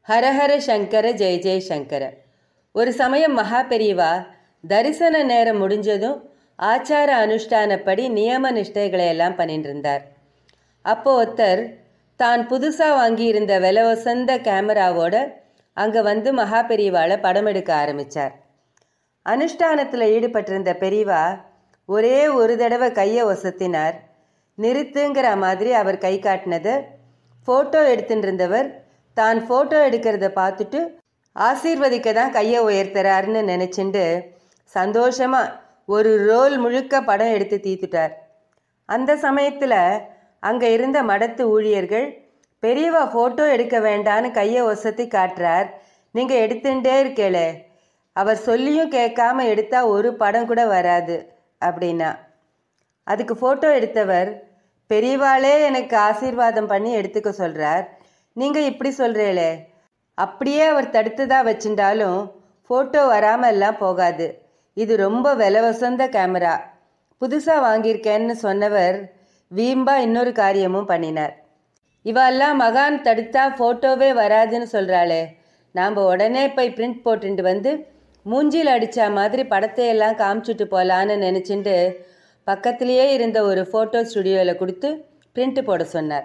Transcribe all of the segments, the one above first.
ஹரஹர சங்கர ஜெய ஜெய சங்கர ஒரு சமயம் மகா பெரியவா தரிசன நேரம் முடிஞ்சதும் ஆச்சார அனுஷ்டானப்படி நியம நிஷ்டைகளை எல்லாம் பண்ணிட்டு இருந்தார் அப்போ ஒருத்தர் தான் புதுசாக வாங்கியிருந்த விலை வசந்த கேமராவோட அங்கே வந்து மகா பெரியவாளை படம் எடுக்க ஆரம்பித்தார் அனுஷ்டானத்தில் ஈடுபட்டிருந்த பெரியவா ஒரே ஒரு தடவை கையை ஒசத்தினார் நிறுத்துங்கிற மாதிரி அவர் கை காட்டினதை ஃபோட்டோ எடுத்துட்டு இருந்தவர் தான் ஃபோட்டோ எடுக்கிறத பார்த்துட்டு ஆசீர்வதிக்க தான் கையை உயர்த்துறாருன்னு நினச்சிண்டு சந்தோஷமாக ஒரு ரோல் முழுக்க படம் எடுத்து தீத்துட்டார் அந்த சமயத்தில் அங்கே இருந்த மடத்து ஊழியர்கள் பெரியவா ஃபோட்டோ எடுக்க வேண்டான்னு கையை ஒசத்தி காட்டுறார் நீங்கள் எடுத்துட்டே இருக்கேளே அவர் சொல்லியும் கேட்காம எடுத்தா ஒரு படம் கூட வராது அப்படின்னா அதுக்கு ஃபோட்டோ எடுத்தவர் பெரியவாளே எனக்கு ஆசீர்வாதம் பண்ணி எடுத்துக்க சொல்கிறார் நீங்கள் இப்படி சொல்கிறீங்களே அப்படியே அவர் தடுத்துதான் வச்சுட்டாலும் ஃபோட்டோ வராமல் எல்லாம் போகாது இது ரொம்ப விலை வசந்த கேமரா புதுசாக வாங்கியிருக்கேன்னு சொன்னவர் வீம்பா இன்னொரு காரியமும் பண்ணினார் இவெல்லாம் மகான் தடுத்தா ஃபோட்டோவே வராதுன்னு சொல்கிறாளே நாம் உடனே போய் பிரிண்ட் போட்டுட்டு வந்து மூஞ்சியில் அடித்த மாதிரி படத்தை எல்லாம் காமிச்சிட்டு போகலான்னு நினச்சிட்டு பக்கத்திலேயே இருந்த ஒரு ஃபோட்டோ ஸ்டுடியோவில் கொடுத்து பிரிண்ட் போட சொன்னார்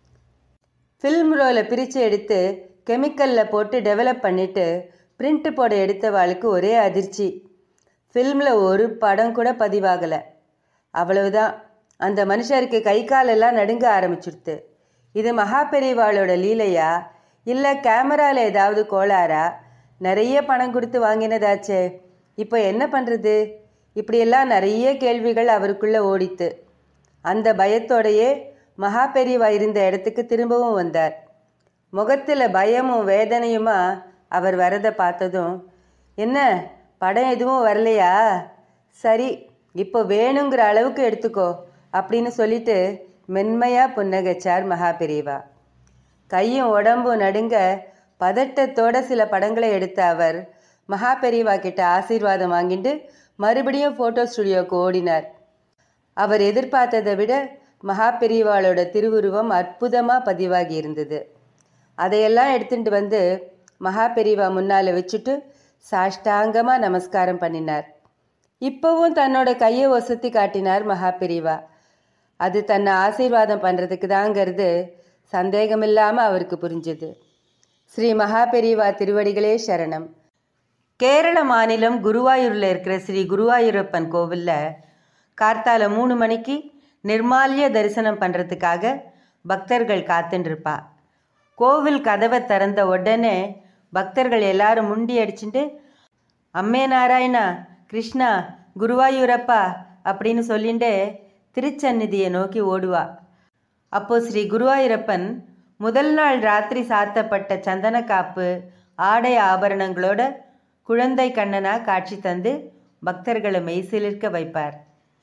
ஃபில்ம் ரோலை பிரித்து எடுத்து கெமிக்கலில் போட்டு டெவலப் பண்ணிவிட்டு பிரிண்ட் போட எடுத்தவாளுக்கு ஒரே அதிர்ச்சி ஃபில்மில் ஒரு படம் கூட பதிவாகலை அவ்வளவுதான் அந்த மனுஷருக்கு கை காலெல்லாம் நடுங்க ஆரம்பிச்சுடுத்து இது மகா பெரியவாளோட லீலையா இல்லை கேமராவில் ஏதாவது கோளாரா நிறைய பணம் கொடுத்து வாங்கினதாச்சே இப்போ என்ன பண்ணுறது இப்படியெல்லாம் நிறைய கேள்விகள் அவருக்குள்ளே ஓடித்து அந்த பயத்தோடையே மகா பெரியவா இருந்த இடத்துக்கு திரும்பவும் வந்தார் முகத்தில் பயமும் வேதனையுமா அவர் வரதை பார்த்ததும் என்ன படம் எதுவும் வரலையா சரி இப்போ வேணுங்கிற அளவுக்கு எடுத்துக்கோ அப்படின்னு சொல்லிட்டு மென்மையாக புன்னகைச்சார் மகா பெரியவா கையும் உடம்பும் நடுங்க பதட்டத்தோட சில படங்களை எடுத்த அவர் மகா பெரியவா கிட்ட ஆசீர்வாதம் வாங்கிட்டு மறுபடியும் ஃபோட்டோ ஸ்டுடியோவுக்கு ஓடினார் அவர் எதிர்பார்த்ததை விட மகா பெரியவாளோட திருவுருவம் அற்புதமாக பதிவாகி இருந்தது அதையெல்லாம் எடுத்துட்டு வந்து மகா பெரியவா முன்னால் வச்சுட்டு சாஷ்டாங்கமாக நமஸ்காரம் பண்ணினார் இப்போவும் தன்னோட கையை ஒசத்தி காட்டினார் மகா பெரியவா அது தன்னை ஆசீர்வாதம் பண்ணுறதுக்கு தாங்கிறது சந்தேகமில்லாமல் அவருக்கு புரிஞ்சுது ஸ்ரீ மகா பெரியவா திருவடிகளே சரணம் கேரள மாநிலம் குருவாயூரில் இருக்கிற ஸ்ரீ குருவாயூரப்பன் கோவிலில் கார்த்தால மூணு மணிக்கு நிர்மால்ய தரிசனம் பண்ணுறதுக்காக பக்தர்கள் காத்துருப்பா கோவில் கதவை திறந்த உடனே பக்தர்கள் எல்லாரும் முண்டி அடிச்சுட்டு அம்மே நாராயணா கிருஷ்ணா குருவாயூரப்பா அப்படின்னு சொல்லிட்டு திருச்சந்நிதியை நோக்கி ஓடுவா அப்போ ஸ்ரீ குருவாயூரப்பன் முதல் நாள் ராத்திரி சாத்தப்பட்ட சந்தன காப்பு ஆடை ஆபரணங்களோட குழந்தை கண்ணனா காட்சி தந்து பக்தர்களை மெய்சிலிர்க்க வைப்பார்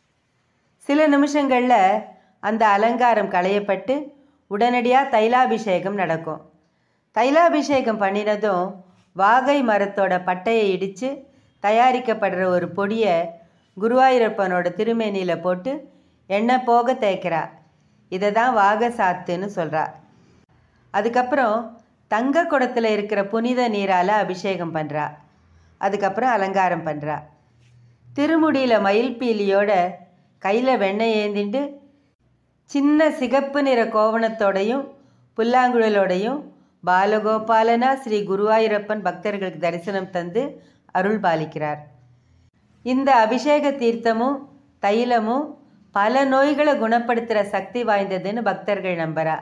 சில நிமிஷங்களில் அந்த அலங்காரம் களையப்பட்டு உடனடியாக தைலாபிஷேகம் நடக்கும் தைலாபிஷேகம் பண்ணினதும் வாகை மரத்தோட பட்டையை இடித்து தயாரிக்கப்படுற ஒரு பொடியை குருவாயூரப்பனோட திருமேனியில் போட்டு எண்ணெய் போக தேய்க்கிறா இதை தான் வாக சாத்துன்னு சொல்கிறா அதுக்கப்புறம் தங்க குடத்தில் இருக்கிற புனித நீரால் அபிஷேகம் பண்ணுறா அதுக்கப்புறம் அலங்காரம் பண்ணுறா திருமுடியில் மயில் பீலியோட கையில் வெண்ணெய் ஏந்திண்டு சின்ன சிகப்பு நிற கோவணத்தோடையும் புல்லாங்குழலோடையும் பாலகோபாலனா ஸ்ரீ குருவாயூரப்பன் பக்தர்களுக்கு தரிசனம் தந்து அருள் பாலிக்கிறார் இந்த அபிஷேக தீர்த்தமும் தைலமும் பல நோய்களை குணப்படுத்துகிற சக்தி வாய்ந்ததுன்னு பக்தர்கள் நம்புறா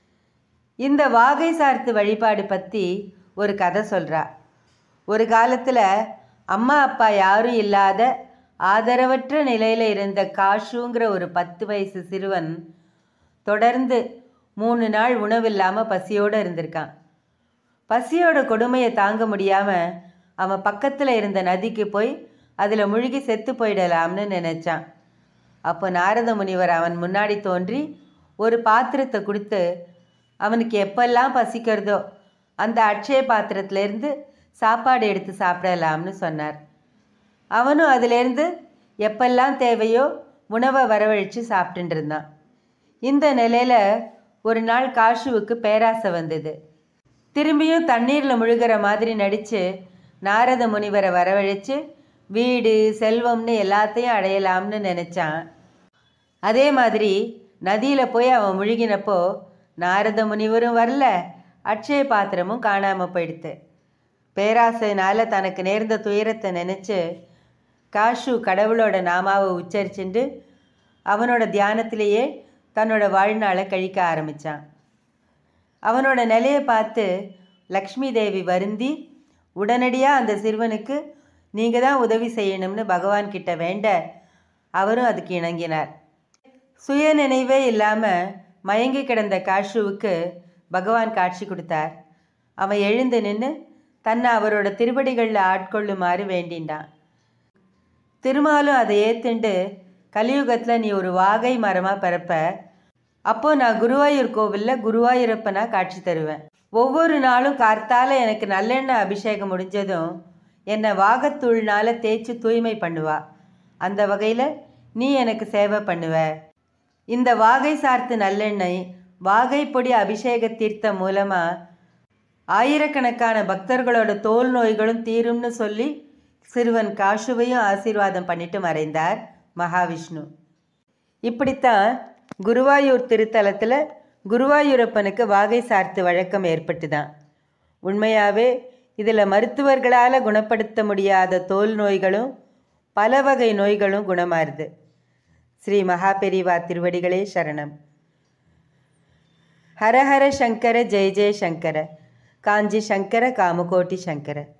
இந்த வாகை சார்த்து வழிபாடு பற்றி ஒரு கதை சொல்கிறா ஒரு காலத்தில் அம்மா அப்பா யாரும் இல்லாத ஆதரவற்ற நிலையில் இருந்த காஷுங்கிற ஒரு பத்து வயசு சிறுவன் தொடர்ந்து மூணு நாள் உணவில்லாமல் பசியோடு இருந்திருக்கான் பசியோட கொடுமையை தாங்க முடியாமல் அவன் பக்கத்தில் இருந்த நதிக்கு போய் அதில் முழுகி செத்து போயிடலாம்னு நினச்சான் அப்போ நாரத முனிவர் அவன் முன்னாடி தோன்றி ஒரு பாத்திரத்தை கொடுத்து அவனுக்கு எப்பெல்லாம் பசிக்கிறதோ அந்த அட்சய பாத்திரத்திலேருந்து சாப்பாடு எடுத்து சாப்பிடலாம்னு சொன்னார் அவனும் அதிலேருந்து எப்பெல்லாம் தேவையோ உணவை வரவழைச்சு சாப்பிட்டுட்டு இருந்தான் இந்த நிலையில் ஒரு நாள் காஷுவுக்கு பேராசை வந்தது திரும்பியும் தண்ணீரில் முழுகிற மாதிரி நடித்து நாரத முனிவரை வரவழைச்சு வீடு செல்வம்னு எல்லாத்தையும் அடையலாம்னு நினச்சான் அதே மாதிரி நதியில் போய் அவன் முழுகினப்போ நாரத முனிவரும் வரல அட்சய பாத்திரமும் காணாமல் போயிடுத்து பேராசையினால் தனக்கு நேர்ந்த துயரத்தை நினச்சி காஷு கடவுளோட நாமாவை உச்சரிச்சுண்டு அவனோட தியானத்திலேயே தன்னோட வாழ்நாளை கழிக்க ஆரம்பித்தான் அவனோட நிலையை பார்த்து லக்ஷ்மி தேவி வருந்தி உடனடியாக அந்த சிறுவனுக்கு நீங்கள் தான் உதவி செய்யணும்னு பகவான் கிட்ட வேண்ட அவரும் அதுக்கு இணங்கினார் சுய நினைவே இல்லாமல் மயங்கி கிடந்த காஷுவுக்கு பகவான் காட்சி கொடுத்தார் அவன் எழுந்து நின்று தன்னை அவரோட திருவடிகளில் ஆட்கொள்ளுமாறு வேண்டின்றான் திருமாலும் அதை ஏத்துண்டு கலியுகத்தில் நீ ஒரு வாகை மரமாக பிறப்ப அப்போ நான் குருவாயூர் கோவிலில் குருவாயூரப்பனா காட்சி தருவேன் ஒவ்வொரு நாளும் கார்த்தால எனக்கு நல்லெண்ணெய் அபிஷேகம் முடிஞ்சதும் என்னை வாகத்தூள்னால தேய்ச்சி தூய்மை பண்ணுவா அந்த வகையில் நீ எனக்கு சேவை பண்ணுவ இந்த வாகை சார்த்து நல்லெண்ணெய் வாகை பொடி அபிஷேக தீர்த்தம் மூலமாக ஆயிரக்கணக்கான பக்தர்களோட தோல் நோய்களும் தீரும்னு சொல்லி சிறுவன் காஷுவையும் ஆசீர்வாதம் பண்ணிட்டு மறைந்தார் மகாவிஷ்ணு இப்படித்தான் குருவாயூர் திருத்தலத்தில் குருவாயூரப்பனுக்கு வாகை சார்த்து வழக்கம் ஏற்பட்டுதான் உண்மையாகவே இதில் மருத்துவர்களால் குணப்படுத்த முடியாத தோல் நோய்களும் பல வகை நோய்களும் குணமாறுது ஸ்ரீ மகாபெரிவா திருவடிகளே சரணம் ஹரஹர சங்கர ஜெய ஜெய சங்கர காஞ்சி சங்கர காமகோட்டி சங்கர